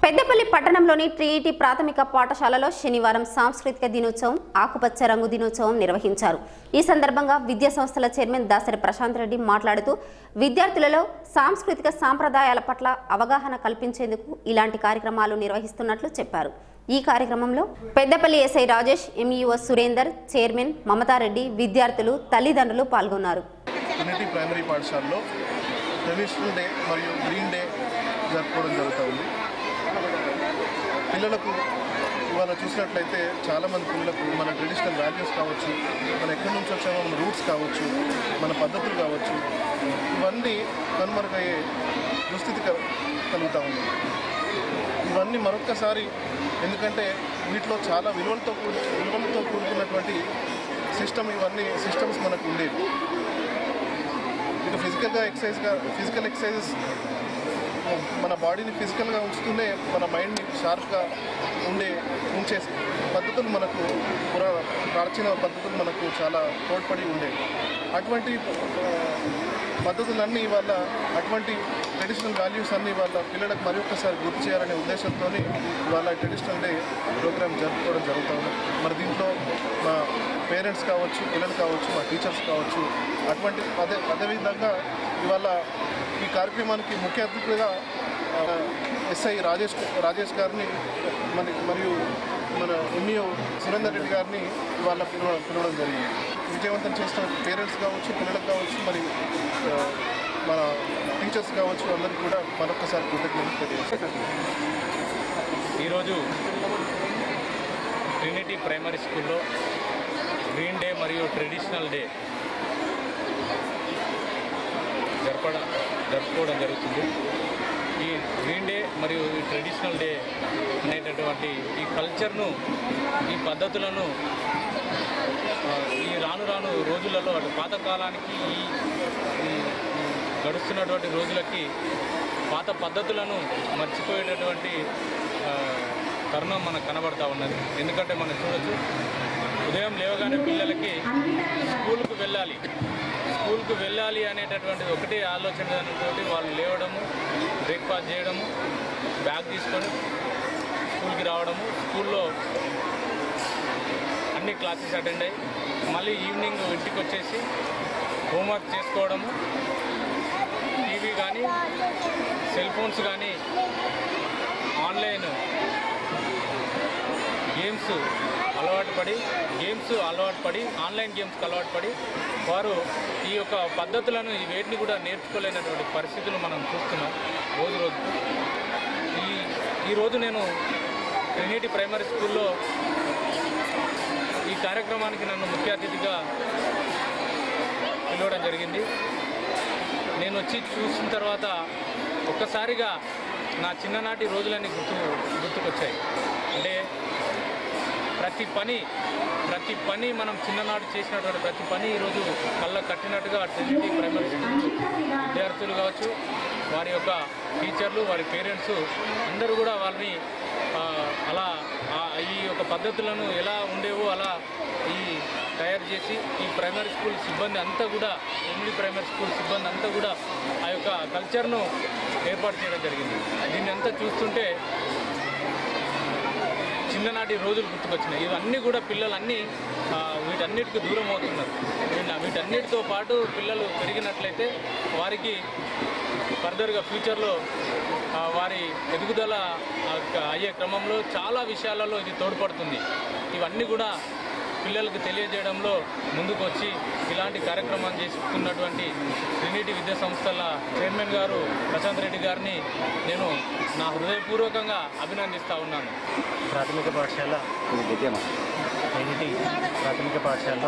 పెద్దపల్లి పట్టణంలోని ట్రినిటీ ప్రాథమిక పాఠశాలలో శనివారం సాంస్కృతిక దినోత్సవం ఆకుపచ్చ రంగు దినోత్సవం నిర్వహించారు ఈ సందర్భంగా విద్యా సంస్థల చైర్మన్ దాసరి ప్రశాంత్ రెడ్డి మాట్లాడుతూ విద్యార్థులలో సాంస్కృతిక సాంప్రదాయాల పట్ల అవగాహన కల్పించేందుకు ఇలాంటి కార్యక్రమాలు నిర్వహిస్తున్నట్లు చెప్పారు ఈ కార్యక్రమంలో Peddapalli SI Rajesh MEO Surender chairman Mamathareddy విద్యార్థులు తల్లిదండ్రులు పాల్గొన్నారు ట్రినిటీ ప్రైమరీ పాఠశాలలో ట్రెడిషనల్ డే మరియు గ్రీన్ డే జరుపుకోవడం జరుగుతుంది పిల్లలకు ఇవాళ చూసినట్లయితే చాలామంది పిల్లలకు మన ట్రెడిషనల్ వాల్యూస్ కావచ్చు మన ఎక్కడి నుంచి వచ్చామో మన రూట్స్ కావచ్చు మన పద్ధతులు కావచ్చు ఇవన్నీ కనుమరుగయ్యే దుస్థితి క- కలుగుతూ ఉంది ఇవన్నీ మరొక్కసారి ఎందుకంటే వీటిలో చాలా విలువలతో కూడి విలువలతో కూడుకున్నటువంటి సిస్టమ్ ఇవన్నీ సిస్టమ్స్ మనకు ఉండేవి ఇక ఫిజికల్గా ఎక్సర్సైజ్గా ఫిజికల్ ఎక్సర్సైజెస్ మన బాడీని ఫిజికల్గా ఉంచుతూనే మన మైండ్ని షార్ప్గా ఉండే ఉంచే పద్ధతులు మనకు పురా ప్రాచీన పద్ధతులు మనకు చాలా తోడ్పడి ఉండేవి అటువంటి ఆ, పద్ధతులన్నీ ఇవాళ అటువంటి ట్రెడిషనల్ వాల్యూస్ అన్నీ వాళ్ళ పిల్లలకు మరి ఒక్కసారి గుర్తు చేయాలనే ఉద్దేశంతో ఇవాళ ట్రెడిషనల్ డే ప్రోగ్రామ్ జరుపుకోవడం జరుగుతుంది మరి దీంట్లో మా పేరెంట్స్ కావచ్చు పిల్లలు కావచ్చు మా టీచర్స్ కావచ్చు అటువంటి అదే అదేవిధంగా ఇవాళ ఈ కార్యక్రమానికి ముఖ్య అతిథిగా ఆ, ఎస్ఐ రాజేష్ రాజేష్ గారిని మరి మరియు మన ఎంఈఓ సురేందర్ రెడ్డి గారిని ఇవాళ పిలవ పిలవడం జరిగింది విజయవంతం చేసిన పేరెంట్స్ కావచ్చు పిల్లలకు కావచ్చు మరి ఆ, మన టీచర్స్ కావచ్చు అందరికీ కూడా మరొకసారి కృతజ్ఞతలు తెలియజేస్తాను ఈరోజు ట్రినిటీ ప్రైమరీ స్కూల్లో గ్రీన్ డే మరియు ట్రెడిషనల్ డే జరపడం జరుపుకోవడం జరుగుతుంది ఈ గ్రీన్ డే మరియు ఈ ట్రెడిషనల్ డే అనేటటువంటి ఈ కల్చర్ను ఈ పద్ధతులను ఆ, ఈ రాను రాను రోజులలో అటు పాతకాలానికి ఈ ఈ- ఈ గడుస్తున్నటువంటి రోజులకి పాత పద్ధతులను మర్చిపోయేటటువంటి ఆ, తరుణం మనకు కనబడతా ఉన్నది ఎందుకంటే మనం చూడొచ్చు ఉదయం లేవగానే పిల్లలకి స్కూల్కు వెళ్ళాలి స్కూల్కు వెళ్ళాలి అనేటటువంటిది ఒకటే ఆలోచనతో వాళ్ళు లేవడము బ్రేక్ఫాస్ట్ చేయడము బ్యాగ్ తీసుకొని స్కూల్కి రావడము స్కూల్లో అన్ని క్లాసెస్ అటెండ్ అయ్యి మళ్ళీ ఈవినింగ్ ఇంటికి వచ్చేసి హోంవర్క్ చేసుకోవడము టీవీ కానీ సెల్ ఫోన్స్ కానీ ఆన్లైన్ గేమ్స్ అలవాటు పడి గేమ్స్ అలవాటు పడి ఆన్లైన్ గేమ్స్కి అలవాటు పడి వారు ఈ యొక్క పద్ధతులను ఈ వేటిని కూడా నేర్చుకోలేనటువంటి పరిస్థితులు మనం చూస్తున్నాం రోజు రోజు ఈ ఈరోజు నేను ట్రినిటీ ప్రైమరీ స్కూల్లో ఈ కార్యక్రమానికి నన్ను ముఖ్య అతిథిగా పిలవడం జరిగింది నేను వచ్చి చూసిన తర్వాత ఒక్కసారిగా నా చిన్ననాటి రోజులన్నీ గుర్తు గుర్తుకొచ్చాయి అంటే ప్రతి పని ప్రతి పని మనం చిన్ననాడు చేసినటువంటి ప్రతి పని ఈరోజు కళ్ళ కట్టినట్టుగా ట్రినిటీ ప్రైమరీ స్కూల్ విద్యార్థులు కావచ్చు వారి యొక్క టీచర్లు వారి పేరెంట్స్ అందరూ కూడా వాళ్ళని ఆ, అలా ఆ, ఈ యొక్క పద్ధతులను ఎలా ఉండేవో అలా ఈ తయారు చేసి ఈ ప్రైమరీ స్కూల్ సిబ్బంది అంతా కూడా ఎనిమిది ప్రైమరీ స్కూల్ సిబ్బంది అంతా కూడా ఆ యొక్క కల్చర్ను ఏర్పాటు చేయడం జరిగింది దీన్ని అంతా చూస్తుంటే చిన్ననాటి రోజులు గుర్తుకొచ్చినాయి ఇవన్నీ కూడా పిల్లలు అన్నీ ఆ, వీటన్నిటికి దూరం అవుతున్నారు వీళ్ళ- వీటన్నిటితో పాటు పిల్లలు పెరిగినట్లయితే వారికి ఫర్దర్గా ఫ్యూచర్లో ఆ, వారి ఎదుగుదల ఆ, అయ్యే క్రమంలో చాలా విషయాలలో ఇది తోడ్పడుతుంది ఇవన్నీ కూడా పిల్లలకు తెలియజేయడంలో ముందుకు వచ్చి ఇలాంటి కార్యక్రమాలు చేస్తున్నటువంటి ట్రినిటీ విద్యా సంస్థల చైర్మన్ గారు ప్రశాంత్ రెడ్డి గారిని నేను నా హృదయపూర్వకంగా అభినందిస్తూ ఉన్నాను ప్రాథమిక పాఠశాల ఎన్టీ ప్రాథమిక పాఠశాలలో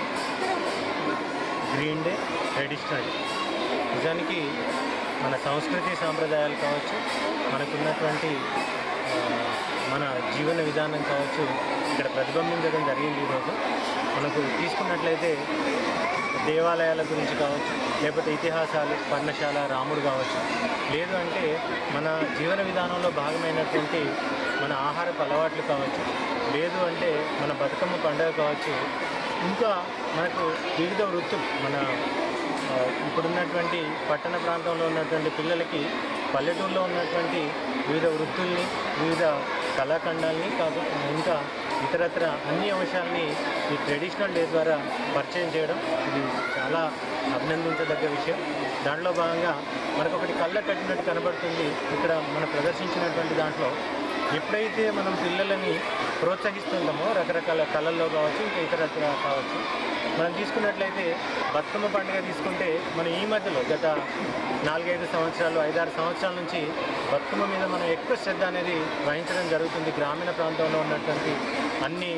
గ్రీన్ డే ట్రెడిషనల్ డే నిజానికి మన సంస్కృతి సాంప్రదాయాలు కావచ్చు మనకున్నటువంటి ఆ, మన జీవన విధానం కావచ్చు ఇక్కడ ప్రతిబింబించడం జరిగింది ఈరోజు మనకు తీసుకున్నట్లయితే దేవాలయాల గురించి కావచ్చు లేకపోతే ఇతిహాసాలు పర్ణశాల రాముడు కావచ్చు లేదు అంటే మన జీవన విధానంలో భాగమైనటువంటి మన ఆహారపు అలవాట్లు కావచ్చు లేదు అంటే మన బతుకమ్మ పండుగ కావచ్చు ఇంకా మనకు వివిధ వృత్తులు మన ఆ, ఇప్పుడున్నటువంటి పట్టణ ప్రాంతంలో ఉన్నటువంటి పిల్లలకి పల్లెటూరులో ఉన్నటువంటి వివిధ వృత్తుల్ని వివిధ కళాఖండాల్ని కాదు ఇంకా ఇతరత్ర అన్ని అంశాలని ఈ ట్రెడిషనల్ డే ద్వారా పరిచయం చేయడం ఇది చాలా అభినందించదగ్గ విషయం దాంట్లో భాగంగా మనకు ఒకటి కళ్ళ కట్టినట్టు కనబడుతుంది ఇక్కడ మనం ప్రదర్శించినటువంటి దాంట్లో ఎప్పుడైతే మనం పిల్లలని ప్రోత్సహిస్తుంటామో రకరకాల కళల్లో కావచ్చు ఇంకా ఇతరత్ర కావచ్చు మనం తీసుకున్నట్లయితే బతుకమ్మ పండుగ తీసుకుంటే మనం ఈ మధ్యలో గత నాలుగైదు సంవత్సరాలు ఐదారు సంవత్సరాల నుంచి బతుకమ్మ మీద మనం ఎక్కువ శ్రద్ధ అనేది వహించడం జరుగుతుంది గ్రామీణ ప్రాంతంలో ఉన్నటువంటి అన్ని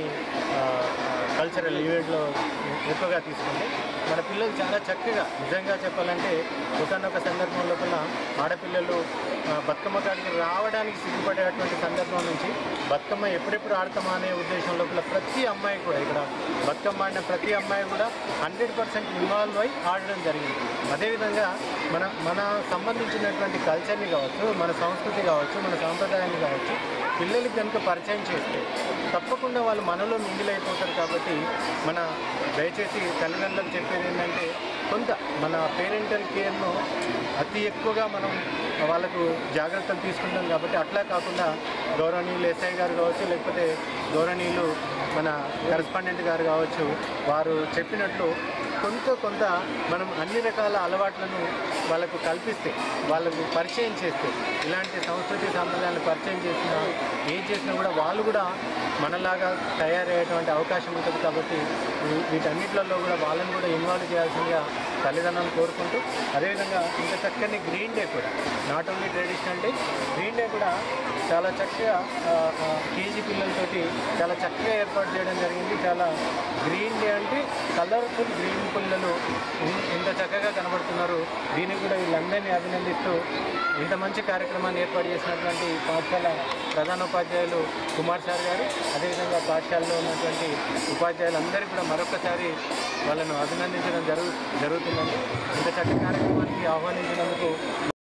కల్చరల్ ఈవెంట్లో ఎక్కువగా తీసుకుంటే మన పిల్లలు చాలా చక్కగా నిజంగా చెప్పాలంటే ఒకనొక సందర్భం లోపల ఆడపిల్లలు ఆ, బతుకమ్మ కాడికి రావడానికి సిగ్గుపడేటువంటి సందర్భం నుంచి బతుకమ్మ ఎప్పుడెప్పుడు ఆడతామా అనే ఉద్దేశం లోపల ప్రతి అమ్మాయి కూడా ఇక్కడ బతుకమ్మ ఆడిన ప్రతి అమ్మాయి కూడా హండ్రెడ్ పర్సెంట్ ఇన్వాల్వ్ అయి ఆడడం జరిగింది అదేవిధంగా మన మన సంబంధించినటువంటి కల్చర్ని కావచ్చు మన సంస్కృతి కావచ్చు మన సాంప్రదాయాన్ని కావచ్చు పిల్లలకి కనుక పరిచయం చేస్తే తప్పకుండా వాళ్ళు మనలో మింగిల్ అయిపోతారు కాబట్టి మన దయచేసి తల్లిదండ్రులకు చెప్పేది ఏంటంటే కొంత మన పేరెంటల్ కేర్ను అతి ఎక్కువగా మనం వాళ్ళకు జాగ్రత్తలు తీసుకుంటాం కాబట్టి అట్లా కాకుండా గౌరవనీయులు ఎస్ఐ గారు కావచ్చు లేకపోతే గౌరవనీయులు మన కరస్పాండెంట్ గారు కావచ్చు వారు చెప్పినట్లు కొంత కొంత మనం అన్ని రకాల అలవాట్లను వాళ్ళకు కల్పిస్తే వాళ్ళకు పరిచయం చేస్తే ఇలాంటి సంస్కృతి సాంప్రదాయాలను పరిచయం చేసిన ఏం చేసినా కూడా వాళ్ళు కూడా మనలాగా తయారయ్యేటువంటి అవకాశం ఉంటుంది కాబట్టి వీ- వీటన్నిటిలో కూడా వాళ్ళని కూడా ఇన్వాల్వ్ చేయాల్సిందిగా తల్లిదండ్రులను కోరుకుంటూ అదేవిధంగా ఇంత చక్కని గ్రీన్ డే కూడా not only traditional day green day కూడా చాలా చక్కగా ఆ, ఆ, కేజీ పిల్లలతోటి చాలా చక్కగా ఏర్పాటు చేయడం జరిగింది చాలా గ్రీన్ డే అంటే కలర్ఫుల్ గ్రీన్ పిల్లలు ఇన్- ఇంత చక్కగా కనబడుతున్నారు దీనికి కూడా వీళ్ళందరినీ అభినందిస్తూ ఇంత మంచి కార్యక్రమాన్ని ఏర్పాటు చేసినటువంటి పాఠశాల ప్రధానోపాధ్యాయులు కుమార్ సార్ గారు అదేవిధంగా పాఠశాలలో ఉన్నటువంటి ఉపాధ్యాయులందరికీ కూడా మరొకసారి వాళ్ళను అభినందించడం జరుగు జరుగుతుందండి ఇంత చక్కటి కార్యక్రమానికి ఆహ్వానించినందుకు